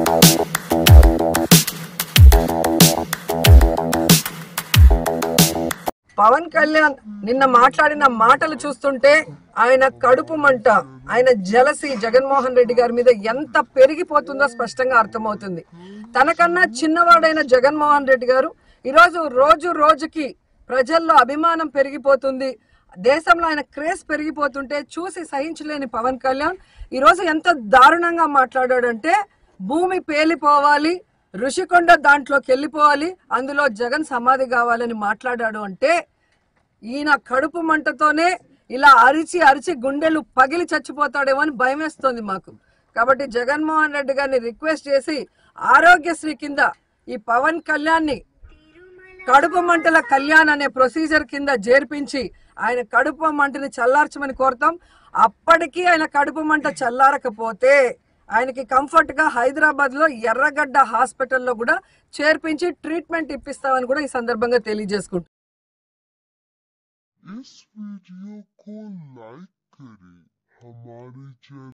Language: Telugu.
పవన్ కళ్యాణ్ నిన్న మాట్లాడిన మాటలు చూస్తుంటే ఆయన కడుపు మంట ఆయన జలసి జగన్మోహన్ రెడ్డి గారి మీద ఎంత పెరిగిపోతుందో స్పష్టంగా అర్థమవుతుంది తనకన్నా చిన్నవాడైన జగన్మోహన్ రెడ్డి గారు ఈరోజు రోజు రోజుకి ప్రజల్లో అభిమానం పెరిగిపోతుంది దేశంలో ఆయన క్రేజ్ పెరిగిపోతుంటే చూసి సహించలేని పవన్ కళ్యాణ్ ఈరోజు ఎంత దారుణంగా మాట్లాడాడంటే భూమి పేలిపోవాలి ఋషికొండ దాంట్లోకి వెళ్ళిపోవాలి అందులో జగన్ సమాధి కావాలని మాట్లాడాడు అంటే ఈయన కడుపు మంటతోనే ఇలా అరిచి అరిచి గుండెలు పగిలి చచ్చిపోతాడేమో అని భయం వేస్తోంది మాకు కాబట్టి జగన్మోహన్ రెడ్డి గారిని రిక్వెస్ట్ చేసి ఆరోగ్యశ్రీ కింద ఈ పవన్ కళ్యాణ్ని కడుపు మంటల కళ్యాణ్ అనే ప్రొసీజర్ కింద చేర్పించి ఆయన కడుపు మంటని చల్లార్చమని కోరుతాం అప్పటికీ ఆయన కడుపు మంట చల్లారకపోతే ఆయనకి కంఫర్ట్ గా హైదరాబాద్ లో ఎర్రగడ్డ హాస్పిటల్లో కూడా చేర్పించి ట్రీట్మెంట్ ఇప్పిస్తామని కూడా ఈ సందర్భంగా తెలియజేసుకుంటాం इस वीडियो को लाइक करें हमारे चैनल